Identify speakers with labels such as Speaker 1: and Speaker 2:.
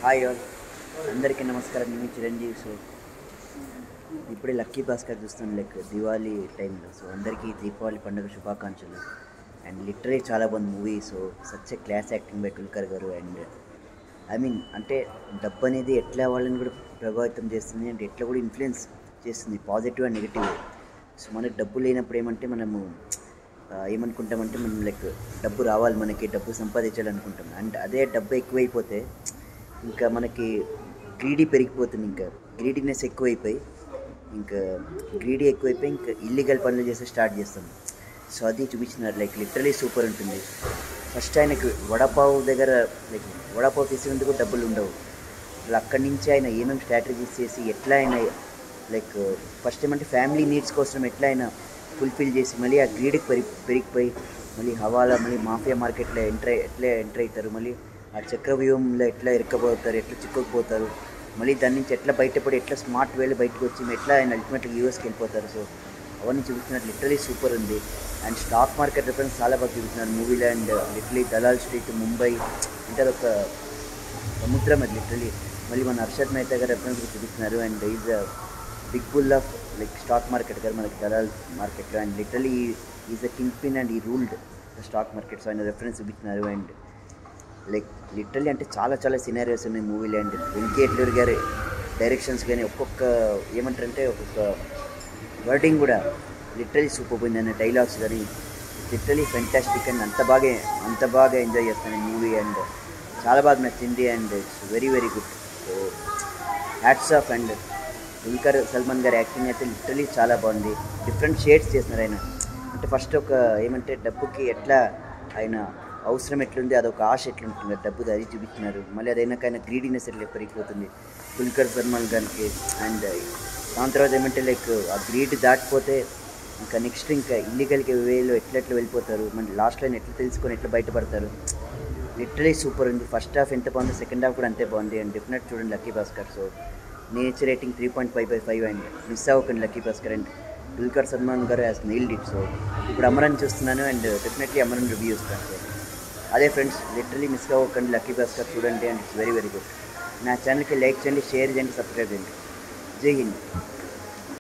Speaker 1: hi all అందరికీ నమస్కారం నేను చిరంజీవి సో ఇప్పుడే లక్కీ భాస్కర్ చూస్తాను లైక్ దివాళీ టైంలో సో అందరికీ దీపావళి పండుగ శుభాకాంక్షలు అండ్ లిటరలీ చాలా బాగుంది movie so such a class acting by Dulquer గారు అండ్ ఐ మీన్ అంటే డబ్బు అనేది ఎట్లా వాళ్ళని కూడా ప్రభావితం చేస్తుంది అంటే ఎట్లా కూడా ఇన్ఫ్లుయెన్స్ చేస్తుంది పాజిటివ్ అండ్ నెగిటివ్ సో మనకు డబ్బు లేనప్పుడు ఏమంటే మనము ఆ, ఏమనుకుంటామంటే మనం లైక్ డబ్బు రావాలి మనకి డబ్బు సంపాదించాలనుకుంటాం అండ్ అదే డబ్బు ఎక్కువైపోతే ఇంకా మనకి గ్రీడీ పెరిగిపోతుంది ఇంకా గ్రీడీనెస్ ఎక్కువైపోయి ఇంకా గ్రీడీ ఎక్కువైపోయి ఇంకా ఇల్లీగల్ పనులు చేస్తే స్టార్ట్ చేస్తాం సో అది చూపించినారు లైక్ లిటరలీ సూపర్ ఉంటుంది ఫస్ట్ ఆయనకి వడపావు దగ్గర లైక్ వడపావు తీసేందుకు డబ్బులు ఉండవు అసలు అక్కడి నుంచి ఆయన ఏమేమి స్ట్రాటజీస్ చేసి ఎట్లా ఆయన లైక్ ఫస్ట్ ఏమంటే ఫ్యామిలీ నీడ్స్ కోసం ఎట్లా ఆయన ఫుల్ఫిల్ చేసి మళ్ళీ ఆ గ్రీడ్కి పెరిగి పెరిగిపోయి మళ్ళీ హవాలా మళ్ళీ మాఫియా మార్కెట్లో ఎంటర్ ఎట్లా ఎంటర్ అవుతారు మళ్ళీ ఆ చక్రవ్యూహంలో ఎట్లా ఇరక్కపోతారు ఎట్లా చిక్కుకుపోతారు మళ్ళీ దాని నుంచి ఎట్లా బయటపడి ఎట్లా స్మార్ట్ వేలో బయటకు వచ్చి ఎట్లా ఆయన అల్టిమేట్గా యూఎస్కి వెళ్ళిపోతారు సో అవన్నీ చూపించినట్టు లిటరలీ సూపర్ ఉంది అండ్ స్టాక్ మార్కెట్ రిఫరెన్స్ చాలా బాగా చూపించినారు మూవీలో and literally Dalal street Mumbai అంటే అదొక సముద్రం అది లిటరలీ మళ్ళీ మన హర్షద్ మెహతా గారు రెఫరెన్స్ కూడా చూపిస్తున్నారు and is a big bull of like stock market కదా మనకి దలాల్ మార్కెట్లో and literally is a kingpin and he ruled the stock market so ఆయన రెఫరెన్స్ చూపించినారు అండ్ లైక్ లిటరలీ అంటే చాలా చాలా సినారియోస్ ఉన్నాయి మూవీలో అండ్ వెంకటేశ్వర్ గారి డైరెక్షన్స్ కానీ ఒక్కొక్క ఏమంటారంటే ఒక్కొక్క వర్డింగ్ కూడా లిటరలీ సూపర్ పోయింది అన్న డైలాగ్స్ కానీ లిటరలీ ఫెంటాస్టిక్ అండ్ అంత బాగా అంత బాగా ఎంజాయ్ చేస్తాను మూవీ అండ్ చాలా బాగా నచ్చింది and it's very very good so hats off and Dulquer Salmaan గారి యాక్టింగ్ అయితే లిటరలీ చాలా బాగుంది డిఫరెంట్ షేడ్స్ చేస్తున్నారు ఆయన అంటే ఫస్ట్ ఒక ఏమంటే డబ్బుకి ఎట్లా ఆయన అవసరం ఎట్లుంది అదొక ఆశ ఎట్లుంటుంది డబ్బుది అది చూపించినారు మళ్ళీ అదైనాక ఆయన గ్రీడీనెస్ ఎట్లా పెరిగిపోతుంది దుల్కర్ సల్మాన్ గారికి అండ్ దాని తర్వాత ఏమంటే లైక్ ఆ గ్రీడ్ దాటిపోతే ఇంకా నెక్స్ట్ ఇంకా ఇల్లీగల్కి వేలో ఎట్లా ఎట్లా వెళ్ళిపోతారు మళ్ళీ లాస్ట్లో ఎట్లా తెలుసుకొని ఎట్లా బయటపడతారు లిటరలీ సూపర్ ఉంది ఫస్ట్ హాఫ్ ఎంత బాగుంది సెకండ్ హాఫ్ కూడా అంతే బాగుంది అండ్ డెఫినెట్ చూడండి లక్కీ భాస్కర్ సో నేచర్ rating three point five by five and miss అవ్వకండి లక్కీ భాస్కర్ అండ్ దుల్కర్ సల్మాన్ గారు యాజ్ నెయిల్డ్ ఇట్ సో ఇప్పుడు అమరన్ చూస్తున్నాను అండ్ డెఫినెట్లీ అమరన్ రివ్యూ ఇస్తాను సో అదే ఫ్రెండ్స్ లిటరలీ మిస్ అవ్వకండి లక్కీ భాస్కర్ చూడండి and it's very very good నా ఛానల్కి లైక్ చేయండి షేర్ చేయండి సబ్స్క్రైబ్ చేయండి జై హింద్